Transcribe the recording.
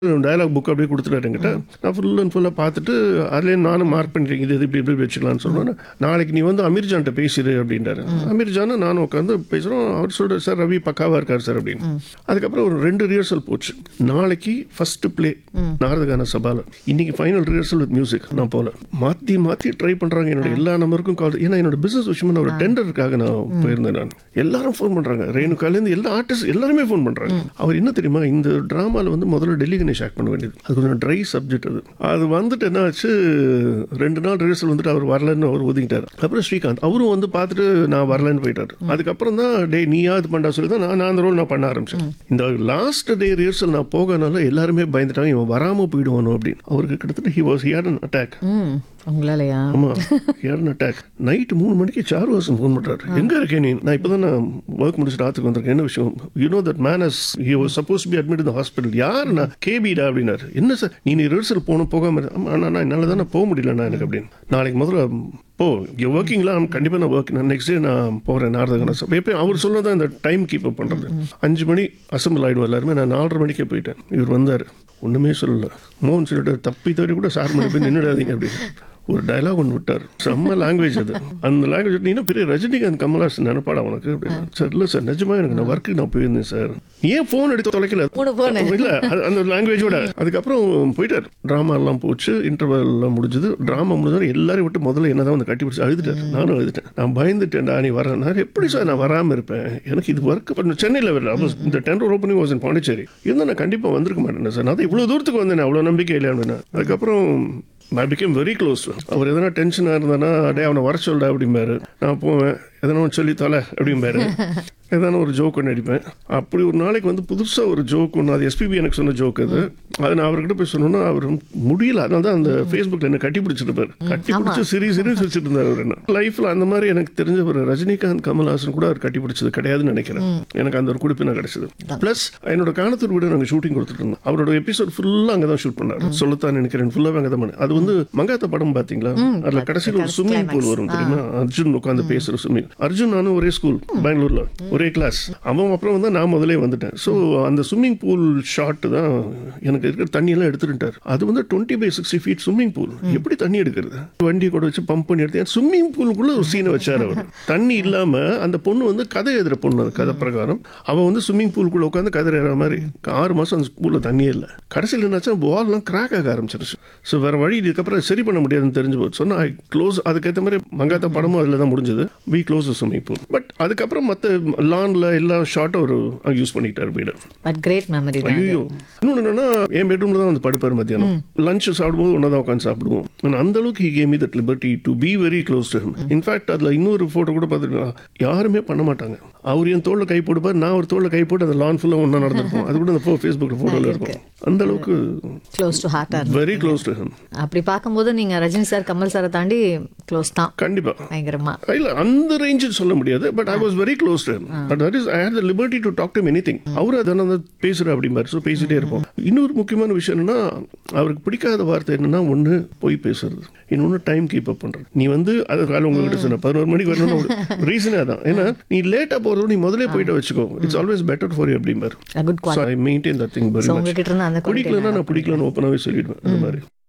Dialogue book அப்படியே கொடுத்துட்டாரு என்கிட்ட நான் ஃபுல் அண்ட் ஃபுல்லாக பார்த்துட்டு அதுலேயே நானும் மார்க் பண்ணிட்டேன் இது இது இப்படி இப்படி வச்சுக்கலாம்னு சொன்னோன்னே நாளைக்கு நீ வந்து அமீர்ஜான்ட்ட பேசிடு அப்படின்றாரு அமீர்ஜானும் நானும் உட்காந்து பேசுகிறோம் அவர் சொல்கிறார் சார் ரவி பக்காவாக இருக்கார் சார் அப்படின்னு அதுக்கப்புறம் ஒரு ரெண்டு ரிஹர்சல் போச்சு நாளைக்கு ஃபர்ஸ்ட் ப்ளே நாரதகான சபால இன்னைக்கு ஃபைனல் ரிஹர்சல் வித் மியூசிக் நான் போல மாற்றி மாற்றி ட்ரை பண்ணுறாங்க என்னோட எல்லா நம்பருக்கும் கால் ஏன்னா என்னோட பிஸ்னஸ் விஷயமா நான் ஒரு டெண்டருக்காக நான் போயிருந்தேன் நான் எல்லாரும் ஃபோன் பண்ணுறாங்க ரேணுகாலேருந்து எல்லா ஆர்டிஸ்ட் எல்லாருமே ஃபோன் பண்ணுறாங்க அவர் என்ன தெரியுமா இந்த ட்ராமாவில் வந்து முதல்ல டெல்லி கணேஷ் ஆக்ட் பண்ண வேண்டியது அது கொஞ்சம் ட்ரை சப்ஜெக்ட் அது அது வந்துட்டு என்ன ஆச்சு ரெண்டு நாள் ரிஹர்சல் வந்துட்டு அவர் வரலன்னு அவர் ஒதுங்கிட்டார் அப்புறம் ஸ்ரீகாந்த் அவரும் வந்து பார்த்துட்டு நான் வரலன்னு போயிட்டார் அதுக்கப்புறம் தான் டே நீயா இது பண்ணா சொல்லி தான் நான் நான் அந்த ரோல் நான் பண்ண ஆரம்பிச்சேன் இந்த லாஸ்ட் டே ரிஹர்சல் நான் போகனால எல்லாருமே பயந்துட்டாங்க இவன் வராம போயிடுவானோ அப்படின்னு அவருக்கு கிட்டத்தட்ட he was here an attack ம் உங்களாலயா ஆமா ஹியர் அன் அட்டாக் நைட் மூணு மணிக்கு சாருவாசன் ஃபோன் பண்றாரு எங்க இருக்கே நீ நான் இப்பதான் நான் ஒர்க் முடிச்சுட்டு ஆத்துக்கு வந்திருக்கேன் என்ன விஷயம் you know that man has he was suppose be admit இந்த ஹாஸ்பிட்டல் யார் நான் கேபிடா அப்படின்னாரு என்ன சார் நீ நீ ரிஹர்சல் போகணும் போகாம இரு. ஆமா அண்ணா, நான் என்னால தானே போக முடியலண்ணா எனக்கு அப்படின்னு நாளைக்கு முதல்ல போ இங்கே ஒர்க்கிங்லாம் கண்டிப்பாக நான் ஒர்க் நான் நெக்ஸ்ட் டே நான் போகிறேன் நாரதகன சபை எப்பயும் அவர் சொல்லதான் இந்த டைம் கீப் அப் பண்ணுறது அஞ்சு மணி அசம்பிள் ஆகிடுவோம் எல்லாருமே நான் நாலரை மணிக்கே போயிட்டேன் இவர் வந்தார் ஒன்றுமே சொல்லல மோகன் சொல்லிட்டு தப்பி தவறி கூட சார் மணி போய் நின்றுடாதீங்க அப்படின்னு ஒரு டயலாக் ஒன்று விட்டார் செம்ம லாங்குவேஜ் அது அந்த லாங்குவேஜ் நீ பெரிய ரஜினிகாந்த் கமல்ஹாசன் நினைப்பாடா உனக்கு அப்படின்னு சார் இல்லை சார் நிஜமா எனக்கு நான் ஒர்க்கு நான் போயிருந்தேன் சார் ஏன் ஃபோன் எடுத்து தொலைக்கல மூணு phone. இல்ல அது- அந்த லாங்குவேஜோட அதுக்கப்புறம் போயிட்டார் ட்ராமா எல்லாம் போச்சு இன்டர்வல் எல்லாம் முடிஞ்சது ட்ராமா முடிஞ்சது எல்லாரையும் விட்டு முதல்ல என்னதான் வந்து கட்டி பிடிச்சி அழுதுட்டார் நானும் அழுதுட்டேன் நான் பயந்துட்டேன்டா நீ வர நான் எப்படி சார் நான் வராம இருப்பேன் எனக்கு இது ஒர்க் பண்ண சென்னையில் வரல அப்போ இந்த tender opening was in Pondicherry இருந்தால் நான் கண்டிப்பா வந்திருக்க மாட்டேன் சார் நான் தான் இவ்வளவு தூரத்துக்கு வந்தேன் அவ்வளவு நம்பிக்கை இல்லை அப்படின்னா அதுக்கப்புறம் நான் பிகேம் வெரி க்ளோஸ் அவர் எதனா டென்ஷனாக இருந்தானா அடே அவனை வர சொல்டா அப்படிம்பாரு நான் போவேன் எதனா ஒன்று சொல்லி தொலை அப்படிம்பாரு எதனா ஒரு ஜோக் ஒன்று அடிப்பேன் அப்படி ஒரு நாளைக்கு வந்து புதுசாக ஒரு ஜோக் ஒன்று அது எஸ்பிபி எனக்கு சொன்ன ஜோக் அது அது நான் அவர்கிட்ட போய் சொன்னோன்னா அவர் முடியல அதனால தான் அந்த ஃபேஸ்புக்கில் என்ன கட்டி பிடிச்சிருப்பார் கட்டி பிடிச்சி சிரி சிரிஸ் வச்சுட்டு இருந்தார் அவர் என்ன லைஃப்பில் அந்த மாதிரி எனக்கு தெரிஞ்ச ஒரு ரஜினிகாந்த் கமல்ஹாசன் கூட அவர் கட்டி பிடிச்சது கிடையாதுன்னு நினைக்கிறேன் எனக்கு அந்த ஒரு குறிப்பின கிடைச்சது ப்ளஸ் என்னோட காணத்தூர் வீடு நாங்கள் ஷூட்டிங் கொடுத்துட்டு இருந்தோம் அவரோட எபிசோட் ஃபுல்லாக அங்கே தான் ஷூட் பண்ணார் சொல்லத்தான் நினைக்கிறேன் ஃபுல்லாக அங்கே தான் பண்ணேன் அது வந்து மங்காத்த படம் பார்த்தீங்களா அதில் கடைசியில் ஒரு ஸ்விம்மிங் பூல் வரும் தெரியுமா அர்ஜுன் உட்காந்து பேசுகிற ஸ்விம்மிங் அர்ஜுன் நானும் ஒரே ஸ்கூல் பெங்களூர்ல ஒரே கிளாஸ் அவன் அப்புறம் வந்து நான் முதலே வந்துட்டேன் ஸோ அந்த ஸ்விம்மிங் பூல் ஷாட் தான் எனக்கு இருக்கிற தண்ணியெல்லாம் எடுத்துட்டார் அது வந்து twenty by sixty feet swimming pool எப்படி தண்ணி எடுக்கிறது வண்டி கூட வச்சு பம்ப் பண்ணி எடுத்து ஸ்விம்மிங் பூலுக்குள்ள ஒரு சீனை வச்சார் அவர் தண்ணி இல்லாம அந்த பொண்ணு வந்து கதை எழுதுற பொண்ணு அது கதை பிரகாரம் அவன் வந்து ஸ்விம்மிங் பூலுக்குள்ள உட்காந்து கதை எழுதுற மாதிரி ஆறு மாசம் அந்த பூல்ல தண்ணியே இல்லை கடைசியில் என்னாச்சா பால்லாம் கிராக் ஆக ஆரம்பிச்சிருச்சு ஸோ வேற வழி இதுக்கப்புறம் சரி பண்ண முடியாதுன்னு தெரிஞ்சு போச்சு சொன்னா ஐ க்ளோஸ் அதுக்கேற்ற மாதிரி மங்காத்த படமும் அதில் தான் முடிஞ்சது we close swimming pool but அதுக்கப்புறம் மற்ற லான்ல எல்லா ஷார்ட்டும் ஒரு யூஸ் பண்ணிக்கிட்டார் வீடு பட் கிரேட் மெமரி தான் அது. ஐயோ இன்னொன்று என்னன்னா என் பெட்ரூம்ல தான் வந்து படுப்பார் மத்தியானம் லஞ்ச் சாப்பிடும்போது ஒன்றா தான் உட்காந்து சாப்பிடுவோம் ஆனா அந்த அளவுக்கு he came that liberty to be very close to him in fact அதில் இன்னொரு ஃபோட்டோ கூட பார்த்துருக்கா யாருமே பண்ண மாட்டாங்க அவர் என் தோளில் கை போடுப்பார் நான் ஒரு தோளில் கை போட்டு அந்த லான் ஃபுல்லாக ஒன்றா நடந்திருப்போம் அது கூட அந்த ஃபேஸ்புக் ஃபோட்டோவில் இருக்கும் அந்த அளவுக்கு க்ளோஸ் டு ஹார்ட்டா வெரி க்ளோஸ் டு ஹிம் அப்படி பார்க்கும்போது நீங்க ரஜினி சார் கமல் சாரை தாண்டி க்ளோஸ் தான் கண்டிப்பா பயங்கரமா இல்ல அந்த ரேஞ்சில் சொல்ல முடியாது but I was very close to but that is I had the liberty to talk to anything அவர் அதனால தான் பேசுற அப்படிம்பாரு ஸோ பேசிட்டே இருப்போம் இன்னொரு முக்கியமான விஷயம் என்னன்னா அவருக்கு பிடிக்காத வார்த்தை என்னன்னா ஒன்று போய் பேசுறது இன்னொன்று டைம் கீப் அப் பண்றது நீ வந்து அது காலை உங்ககிட்ட சொன்ன பதினோரு மணிக்கு வரணும்னு ரீசனே அதான் ஏன்னா நீ லேட்டா போறது நீ முதல்ல போயிட்டு வச்சுக்கோ it's always better for you அப்படிம்பாரு good so I maintain that thing very so much உங்ககிட்ட இருந்து அந்த quality பிடிக்கலன்னா நான் பிடிக்கலன்னு ஓப்பனாகவே சொல்லிடுவேன் அந்த மாதிரி